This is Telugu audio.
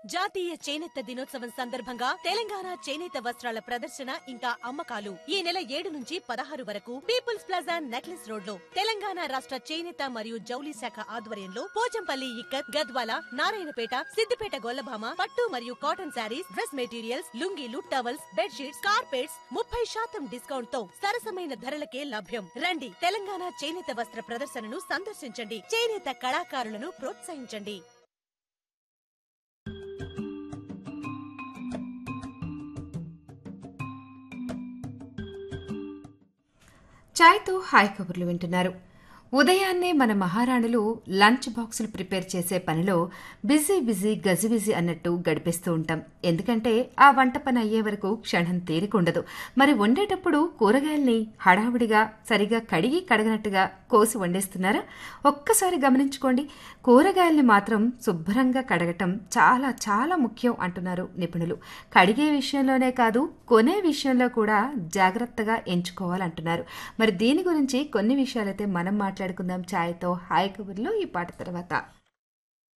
జాతీయ చేనేత దినోత్సవం సందర్భంగా తెలంగాణ చేనేత వస్త్రాల ప్రదర్శన ఇంకా అమ్మకాలు ఈ నెల ఏడు నుంచి పదహారు వరకు పీపుల్స్ ప్లాజా నెక్లెస్ రోడ్ లో తెలంగాణ రాష్ట్ర చేనేత మరియు జౌలి శాఖ ఆధ్వర్యంలో పోచంపల్లి ఇక్కత్ గద్వాల నారాయణపేట సిద్దిపేట గొల్లభామ పట్టు మరియు కాటన్ శారీస్ డ్రెస్ మెటీరియల్స్ లుంగీలు టవల్స్ బెడ్షీట్స్ కార్పెట్స్ ముప్పై శాతం డిస్కౌంట్ తో సరసమైన ధరలకే లభ్యం రండి తెలంగాణ చేనేత వస్త్ర ప్రదర్శనను సందర్శించండి చేనేత కళాకారులను ప్రోత్సహించండి చాయ్తో హాయ్ కబుర్లు వింటున్నారు ఉదయాన్నే మన మహారాణులు లంచ్ బాక్సులు ప్రిపేర్ చేసే పనిలో బిజీ బిజీ గజిబిజీ అన్నట్టు గడిపేస్తూ ఉంటాం ఎందుకంటే ఆ వంట పని అయ్యే వరకు క్షణం తీరికుండదు మరి వండేటప్పుడు కూరగాయల్ని హడావుడిగా సరిగా కడిగి కడగనట్టుగా కోసి వండేస్తున్నారా ఒక్కసారి గమనించుకోండి కూరగాయల్ని మాత్రం శుభ్రంగా కడగటం చాలా చాలా ముఖ్యం అంటున్నారు నిపుణులు కడిగే విషయంలోనే కాదు కొనే విషయంలో కూడా జాగ్రత్తగా ఎంచుకోవాలంటున్నారు మరి దీని గురించి కొన్ని విషయాలైతే మనం మాట్లాడుకుందాం ఛాయ్తో హాయ్ కబుర్లో ఈ పాట తర్వాత